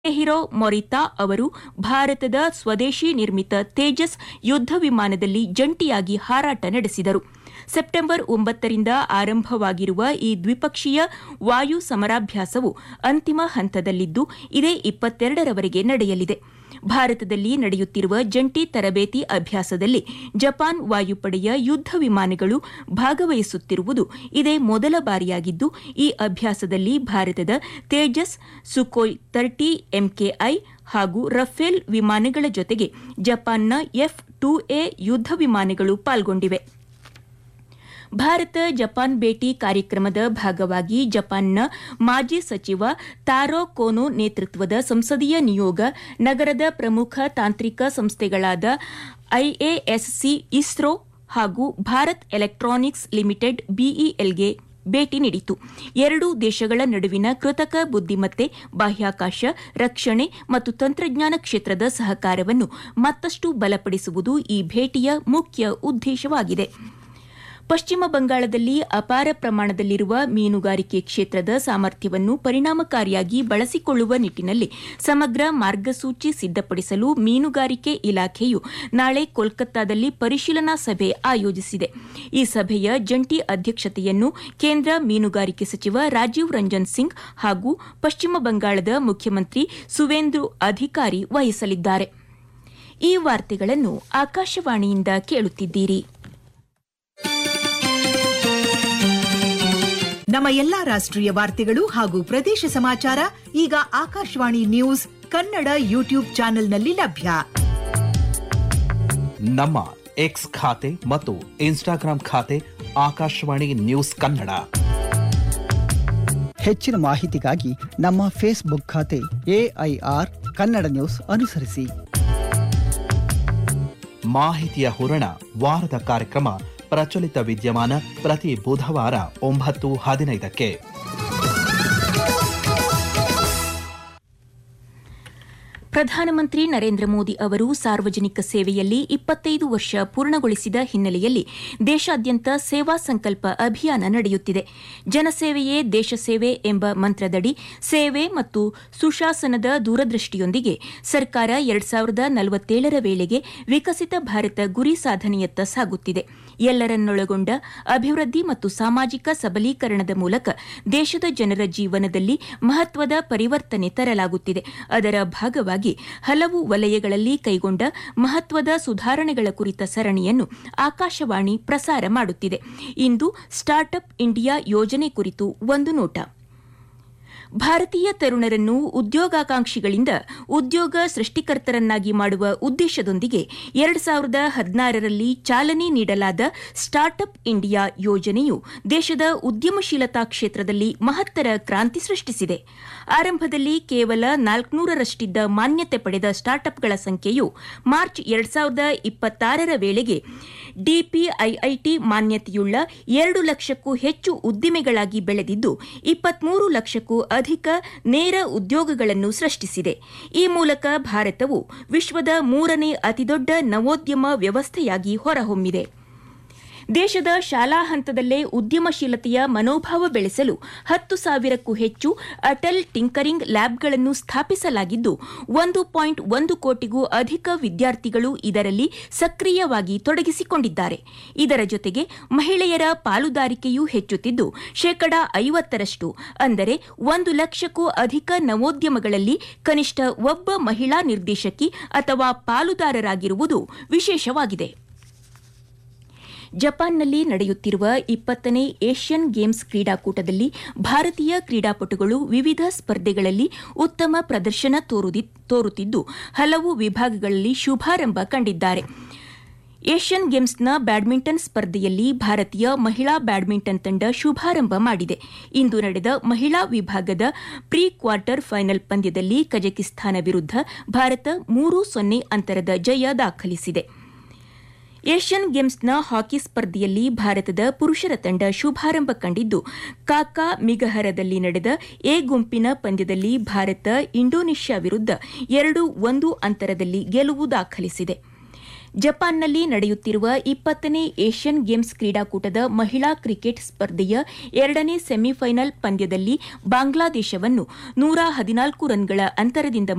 hero ಮೊರಿತಾ ಅವರು ಭಾರತದ ಸ್ವದೇಶಿ ನಿರ್ಮಿತ ತೇಜಸ್ ಯುದ್ದ ವಿಮಾನದಲ್ಲಿ ಜಂಟಿಯಾಗಿ ಹಾರಾಟ ನಡೆಸಿದರು ಸೆಪ್ಟೆಂಬರ್ ಒಂಬತ್ತರಿಂದ ಆರಂಭವಾಗಿರುವ ಈ ದ್ವಿಪಕ್ಷೀಯ ವಾಯು ಸಮರಾಭ್ಯಾಸವು ಅಂತಿಮ ಹಂತದಲ್ಲಿದ್ದು ಇದೇ ಇಪ್ಪತ್ತೆರಡರವರೆಗೆ ನಡೆಯಲಿದೆ ಭಾರತದಲ್ಲಿ ನಡೆಯುತ್ತಿರುವ ಜಂಟಿ ತರಬೇತಿ ಅಭ್ಯಾಸದಲ್ಲಿ ಜಪಾನ್ ವಾಯುಪಡೆಯ ಯುದ್ದ ವಿಮಾನಗಳು ಭಾಗವಹಿಸುತ್ತಿರುವುದು ಇದೇ ಮೊದಲ ಬಾರಿಯಾಗಿದ್ದು ಈ ಅಭ್ಯಾಸದಲ್ಲಿ ಭಾರತದ ತೇಜಸ್ ಸುಕೋಯ್ ತರ್ಟಿ ಎಂಕೆಐ ಹಾಗೂ ರಫೇಲ್ ವಿಮಾನಗಳ ಜೊತೆಗೆ ಜಪಾನ್ನ ಎಫ್ ಟೂ ಎ ಯುದ್ದ ವಿಮಾನಗಳು ಪಾಲ್ಗೊಂಡಿವೆ ಭಾರತ ಜಪಾನ್ ಭೇಟಿ ಕಾರ್ಯಕ್ರಮದ ಭಾಗವಾಗಿ ಜಪಾನ್ನ ಮಾಜಿ ಸಚಿವ ತಾರೋ ಕೋನೋ ನೇತೃತ್ವದ ಸಂಸದೀಯ ನಿಯೋಗ ನಗರದ ಪ್ರಮುಖ ತಾಂತ್ರಿಕ ಸಂಸ್ಥೆಗಳಾದ ಐಎಎಸ್ಸಿ ಇಸ್ರೋ ಹಾಗೂ ಭಾರತ್ ಎಲೆಕ್ಟ್ರಾನಿಕ್ಸ್ ಲಿಮಿಟೆಡ್ ಬಿಇಎಲ್ಗೆ ಭೇಟಿ ನೀಡಿತು ಎರಡೂ ದೇಶಗಳ ನಡುವಿನ ಕೃತಕ ಬುದ್ದಿಮತ್ತೆ ಬಾಹ್ಯಾಕಾಶ ರಕ್ಷಣೆ ಮತ್ತು ತಂತ್ರಜ್ಞಾನ ಕ್ಷೇತ್ರದ ಸಹಕಾರವನ್ನು ಮತ್ತಷ್ಟು ಬಲಪಡಿಸುವುದು ಈ ಭೇಟಿಯ ಮುಖ್ಯ ಉದ್ದೇಶವಾಗಿದೆ ಪಶ್ಚಿಮ ಬಂಗಾಳದಲ್ಲಿ ಅಪಾರ ಪ್ರಮಾಣದಲ್ಲಿರುವ ಮೀನುಗಾರಿಕೆ ಕ್ಷೇತ್ರದ ಸಾಮರ್ಥ್ಯವನ್ನು ಪರಿಣಾಮಕಾರಿಯಾಗಿ ಬಳಸಿಕೊಳ್ಳುವ ನಿಟ್ಟಿನಲ್ಲಿ ಸಮಗ್ರ ಮಾರ್ಗಸೂಚಿ ಸಿದ್ದಪಡಿಸಲು ಮೀನುಗಾರಿಕೆ ಇಲಾಖೆಯು ನಾಳೆ ಕೋಲ್ಕತ್ತಾದಲ್ಲಿ ಪರಿಶೀಲನಾ ಸಭೆ ಆಯೋಜಿಸಿದೆ ಈ ಸಭೆಯ ಜಂಟಿ ಅಧ್ಯಕ್ಷತೆಯನ್ನು ಕೇಂದ್ರ ಮೀನುಗಾರಿಕೆ ಸಚಿವ ರಾಜೀವ್ ರಂಜನ್ ಸಿಂಗ್ ಹಾಗೂ ಪಶ್ಚಿಮ ಬಂಗಾಳದ ಮುಖ್ಯಮಂತ್ರಿ ಸುವೇಂದು ಅಧಿಕಾರಿ ವಹಿಸಲಿದ್ದಾರೆ ಈ ವಾರ್ತೆಗಳನ್ನು ಆಕಾಶವಾಣಿಯಿಂದ ಕೇಳುತ್ತಿದ್ದೀರಿ ನಮ್ಮ ಎಲ್ಲಾ ರಾಷ್ಟ್ರೀಯ ವಾರ್ತೆಗಳು ಹಾಗೂ ಪ್ರದೇಶ ಸಮಾಚಾರ ಈಗ ಆಕಾಶವಾಣಿ ನ್ಯೂಸ್ ಕನ್ನಡ ಯೂಟ್ಯೂಬ್ ಚಾನೆಲ್ನಲ್ಲಿ ಲಭ್ಯ ನಮ್ಮ ಎಕ್ಸ್ ಖಾತೆ ಮತ್ತು ಇನ್ಸ್ಟಾಗ್ರಾಂ ಖಾತೆ ಆಕಾಶವಾಣಿ ನ್ಯೂಸ್ ಕನ್ನಡ ಹೆಚ್ಚಿನ ಮಾಹಿತಿಗಾಗಿ ನಮ್ಮ ಫೇಸ್ಬುಕ್ ಖಾತೆ ಎಐಆರ್ ಕನ್ನಡ ನ್ಯೂಸ್ ಅನುಸರಿಸಿ ಮಾಹಿತಿಯ ಹೂರಣ ವಾರದ ಕಾರ್ಯಕ್ರಮ ಪ್ರಚಲಿತ ವಿದ್ಯಮಾನ ಪ್ರತಿ ಬುಧವಾರ ಒಂಬತ್ತು ಹದಿನೈದಕ್ಕೆ ಪ್ರಧಾನಮಂತ್ರಿ ನರೇಂದ್ರ ಮೋದಿ ಅವರು ಸಾರ್ವಜನಿಕ ಸೇವೆಯಲ್ಲಿ ಇಪ್ಪತ್ತೈದು ವರ್ಷ ಪೂರ್ಣಗೊಳಿಸಿದ ಹಿನ್ನೆಲೆಯಲ್ಲಿ ದೇಶಾದ್ಯಂತ ಸೇವಾ ಸಂಕಲ್ಪ ಅಭಿಯಾನ ನಡೆಯುತ್ತಿದೆ ಜನಸೇವೆಯೇ ದೇಶ ಸೇವೆ ಎಂಬ ಮಂತ್ರದಡಿ ಸೇವೆ ಮತ್ತು ಸುಶಾಸನದ ದೂರದೃಷ್ಟಿಯೊಂದಿಗೆ ಸರ್ಕಾರ ಎರಡ್ ಸಾವಿರದ ನಲವತ್ತೇಳರ ವೇಳೆಗೆ ವಿಕಸಿತ ಭಾರತ ಗುರಿ ಸಾಧನೆಯತ್ತ ಸಾಗುತ್ತಿದೆ ಎಲ್ಲರನ್ನೊಳಗೊಂಡ ಅಭಿವೃದ್ಧಿ ಮತ್ತು ಸಾಮಾಜಿಕ ಸಬಲೀಕರಣದ ಮೂಲಕ ದೇಶದ ಜನರ ಜೀವನದಲ್ಲಿ ಮಹತ್ವದ ಪರಿವರ್ತನೆ ತರಲಾಗುತ್ತಿದೆ ಅದರ ಭಾಗವಾಗಿ ಹಲವು ವಲಯಗಳಲ್ಲಿ ಕೈಗೊಂಡ ಮಹತ್ವದ ಸುಧಾರಣೆಗಳ ಕುರಿತ ಸರಣಿಯನ್ನು ಆಕಾಶವಾಣಿ ಪ್ರಸಾರ ಮಾಡುತ್ತಿದೆ ಇಂದು ಸ್ಟಾರ್ಟ್ಅಪ್ ಇಂಡಿಯಾ ಯೋಜನೆ ಕುರಿತು ಒಂದು ನೋಟ ಭಾರತೀಯ ತರುಣರನ್ನು ಉದ್ಯೋಗಾಕಾಂಕ್ಷಿಗಳಿಂದ ಉದ್ಯೋಗ ಸೃಷ್ಟಿಕರ್ತರನ್ನಾಗಿ ಮಾಡುವ ಉದ್ದೇಶದೊಂದಿಗೆ ಎರಡು ಸಾವಿರದ ಹದಿನಾರರಲ್ಲಿ ಚಾಲನೆ ನೀಡಲಾದ ಸ್ಟಾರ್ಟ್ಅಪ್ ಇಂಡಿಯಾ ಯೋಜನೆಯು ದೇಶದ ಉದ್ಯಮಶೀಲತಾ ಕ್ಷೇತ್ರದಲ್ಲಿ ಮಹತ್ತರ ಕ್ರಾಂತಿ ಸೃಷ್ಟಿಸಿದೆ ಆರಂಭದಲ್ಲಿ ಕೇವಲ ನಾಲ್ಕುನೂರರಷ್ಟಿದ್ದ ಮಾನ್ಯತೆ ಪಡೆದ ಸ್ಟಾರ್ಟ್ಅಪ್ಗಳ ಸಂಖ್ಯೆಯು ಮಾರ್ಚ್ ಎರಡು ಸಾವಿರದ ಇಪ್ಪತ್ತಾರರ ವೇಳೆಗೆ ಡಿಪಿಐಐಟಿ ಮಾನ್ಯತೆಯುಳ್ಳ ಎರಡು ಲಕ್ಷಕ್ಕೂ ಹೆಚ್ಚು ಉದ್ದಿಮೆಗಳಾಗಿ ಬೆಳೆದಿದ್ದು ಇಪ್ಪತ್ಮೂರು ಲಕ್ಷಕ್ಕೂ ಅಧಿಕ ನೇರ ಉದ್ಯೋಗಗಳನ್ನು ಸೃಷ್ಟಿಸಿದೆ ಈ ಮೂಲಕ ಭಾರತವು ವಿಶ್ವದ ಮೂರನೇ ಅತಿದೊಡ್ಡ ನವೋದ್ಯಮ ವ್ಯವಸ್ಥೆಯಾಗಿ ಹೊರಹೊಮ್ಮಿದೆ ದೇಶದ ಶಾಲಾ ಹಂತದಲ್ಲೇ ಉದ್ಯಮಶೀಲತೆಯ ಮನೋಭಾವ ಬೆಳೆಸಲು ಹತ್ತು ಸಾವಿರಕ್ಕೂ ಹೆಚ್ಚು ಅಟಲ್ ಟಿಂಕರಿಂಗ್ ಲ್ಯಾಬ್ಗಳನ್ನು ಸ್ಥಾಪಿಸಲಾಗಿದ್ದು ಒಂದು ಪಾಯಿಂಟ್ ಒಂದು ಕೋಟಿಗೂ ಅಧಿಕ ವಿದ್ಯಾರ್ಥಿಗಳು ಇದರಲ್ಲಿ ಸಕ್ರಿಯವಾಗಿ ತೊಡಗಿಸಿಕೊಂಡಿದ್ದಾರೆ ಇದರ ಜೊತೆಗೆ ಮಹಿಳೆಯರ ಪಾಲುದಾರಿಕೆಯೂ ಹೆಚ್ಚುತ್ತಿದ್ದು ಶೇಕಡ ಐವತ್ತರಷ್ಟು ಅಂದರೆ ಒಂದು ಲಕ್ಷಕ್ಕೂ ಅಧಿಕ ನವೋದ್ಯಮಗಳಲ್ಲಿ ಕನಿಷ್ಠ ಒಬ್ಬ ಮಹಿಳಾ ನಿರ್ದೇಶಕಿ ಅಥವಾ ಪಾಲುದಾರರಾಗಿರುವುದು ವಿಶೇಷವಾಗಿದೆ ಜಪಾನ್ನಲ್ಲಿ ನಡೆಯುತ್ತಿರುವ ಇಪ್ಪತ್ತನೇ ಏಷ್ಯನ್ ಗೇಮ್ಸ್ ಕ್ರೀಡಾಕೂಟದಲ್ಲಿ ಭಾರತೀಯ ಕ್ರೀಡಾಪಟುಗಳು ವಿವಿಧ ಸ್ಪರ್ಧೆಗಳಲ್ಲಿ ಉತ್ತಮ ಪ್ರದರ್ಶನ ತೋರುತ್ತಿದ್ದು ಹಲವು ವಿಭಾಗಗಳಲ್ಲಿ ಶುಭಾರಂಭ ಕಂಡಿದ್ದಾರೆ ಏಷ್ಯನ್ ಗೇಮ್ಸ್ನ ಬ್ಯಾಡ್ಮಿಂಟನ್ ಸ್ಪರ್ಧೆಯಲ್ಲಿ ಭಾರತೀಯ ಮಹಿಳಾ ಬ್ಯಾಡ್ಮಿಂಟನ್ ತಂಡ ಶುಭಾರಂಭ ಮಾಡಿದೆ ಇಂದು ನಡೆದ ಮಹಿಳಾ ವಿಭಾಗದ ಪ್ರೀ ಕ್ವಾರ್ಟರ್ ಫೈನಲ್ ಪಂದ್ಯದಲ್ಲಿ ಕಜಕಿಸ್ತಾನ ವಿರುದ್ಧ ಭಾರತ ಮೂರು ಸೊನ್ನೆ ಅಂತರದ ಜಯ ದಾಖಲಿಸಿದೆ ಏಷ್ಯನ್ ಗೇಮ್ಸ್ನ ಹಾಕಿ ಸ್ಪರ್ಧೆಯಲ್ಲಿ ಭಾರತದ ಪುರುಷರ ತಂಡ ಶುಭಾರಂಭ ಕಂಡಿದ್ದು ಕಾಕಾ ಮಿಗಹರದಲ್ಲಿ ನಡೆದ ಎ ಗುಂಪಿನ ಪಂದ್ಯದಲ್ಲಿ ಭಾರತ ಇಂಡೋನೇಷ್ಯಾ ವಿರುದ್ಧ ಎರಡು ಒಂದು ಅಂತರದಲ್ಲಿ ಗೆಲುವು ದಾಖಲಿಸಿದೆ ಜಪಾನ್ನಲ್ಲಿ ನಡೆಯುತ್ತಿರುವ ಇಪ್ಪತ್ತನೇ ಏಷ್ಯನ್ ಗೇಮ್ಸ್ ಕ್ರೀಡಾಕೂಟದ ಮಹಿಳಾ ಕ್ರಿಕೆಟ್ ಸ್ಪರ್ಧೆಯ ಎರಡನೇ ಸೆಮಿಫೈನಲ್ ಪಂದ್ಯದಲ್ಲಿ ಬಾಂಗ್ಲಾದೇಶವನ್ನು ನೂರ ಹದಿನಾಲ್ಕು ರನ್ಗಳ ಅಂತರದಿಂದ